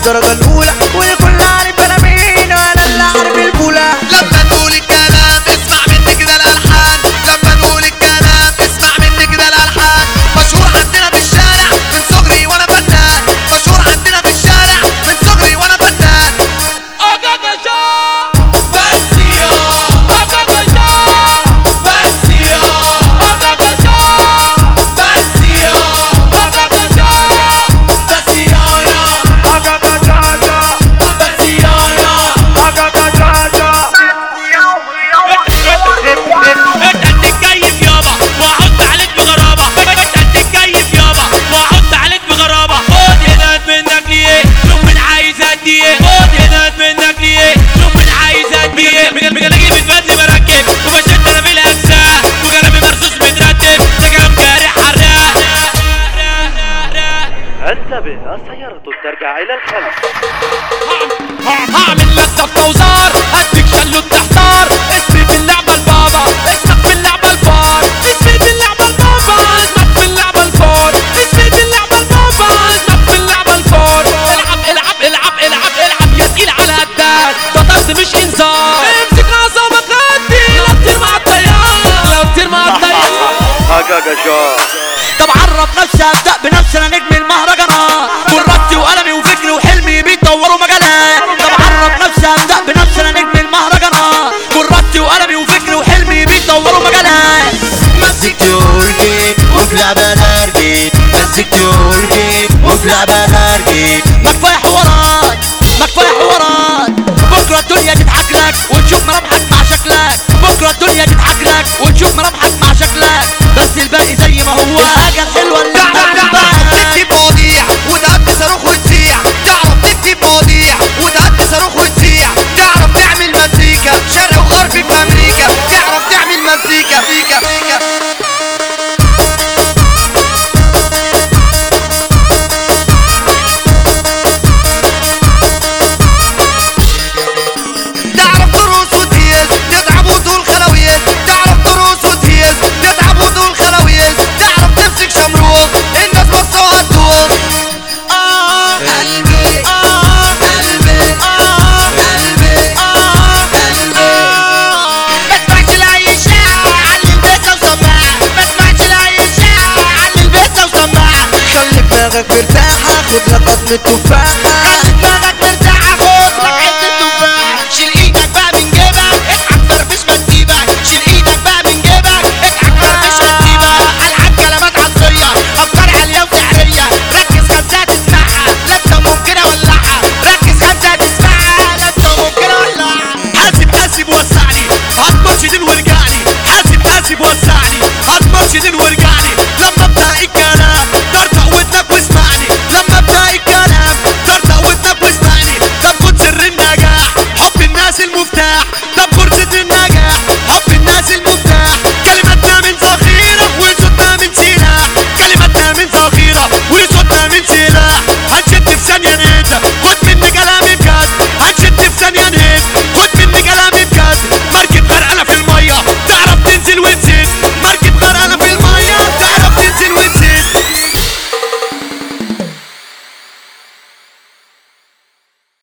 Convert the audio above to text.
الدرجة الأولى والكل عارف أنا مين وأنا اللي عارف البولا لما نقول الكلام اسمع مني كده الالحان لما نقول الكلام اسمع مني كده الالحان مشهور عندنا في الشارع من صغري وانا فنان مشهور عندنا في الشارع من صغري وانا فنان بس يا بس يا بس يا بس يا بس يا اتكيف يابا واحط عليك بغرابة اتكيف يابا واحط عليك بغرابة خد هنا منك ليه شوف من عايز ادي ايه خد هنا منك ليه شوف من عايز ادي ايه مجالجي بتفدي بركب وبشد انا في الاجزاء وجلبي مرصوص مترتب ده كلام جارح حراق انتبه السيارة ترجع إلى الخلف هعمل لك صفقة وزار اديك شلوت تحتار اسمي في اللعبة البابا اسمك في اللعبة الفار اسمي في اللعبة البابا اسمك في اللعبة الفار اسمي في اللعبة البابا اسمك في اللعبة الفار العب العب العب العب العب يا تقيل على قدك ده طرد مش انذار امسك اعصابك هدي لو تطير مع الطيار لو تطير مع الطيار هاكاكا شو طب عرف نفسي ابدا بنفسي انا نجم المهرجانات كرتي وقلمي وفكري وحلمي بيدوروا مجالات طب عرف نفسي ابدا بنفسي انا نجم المهرجانات كرتي وقلمي وفكري وحلمي بيدوروا مجالات مسكت ورقي وفي لعبة نرجي مسكت ورقي وفي لعبة نرجي ما كفايه حوارات ما كفايه حوارات بكره الدنيا تضحك لك وتشوف ملامحك مع شكلك بكره الدنيا تضحك لك وتشوف ملامحك مع شكلك بس الباقي زي ما هو الحاجه الحلوه اللي انت تعرف بتحبها تكتب مواضيع وتهدي صاروخ وتذيع تعرف تكتب مواضيع وتهدي صاروخ وتذيع تعرف تعمل مزيكا شرق وغرب في امريكا تعرف تعمل مزيكا مزيكا تعرف ترقص وتهيز تتعب وتقول خلاويز تعرف ترقص وتهيز تتعب وتقول خلاويز تعرف تمسك شمروخ الناس بصوا هتدوخ آه قلبي آه قلبي آه قلبي آه قلبي ما اسمعش لأي شاعر علي البيت وسماع ما اسمعش لأي شاعر علي البيت وسماع خلي دماغك مرتاحة خد لك قطمة تفاحة خلي دماغك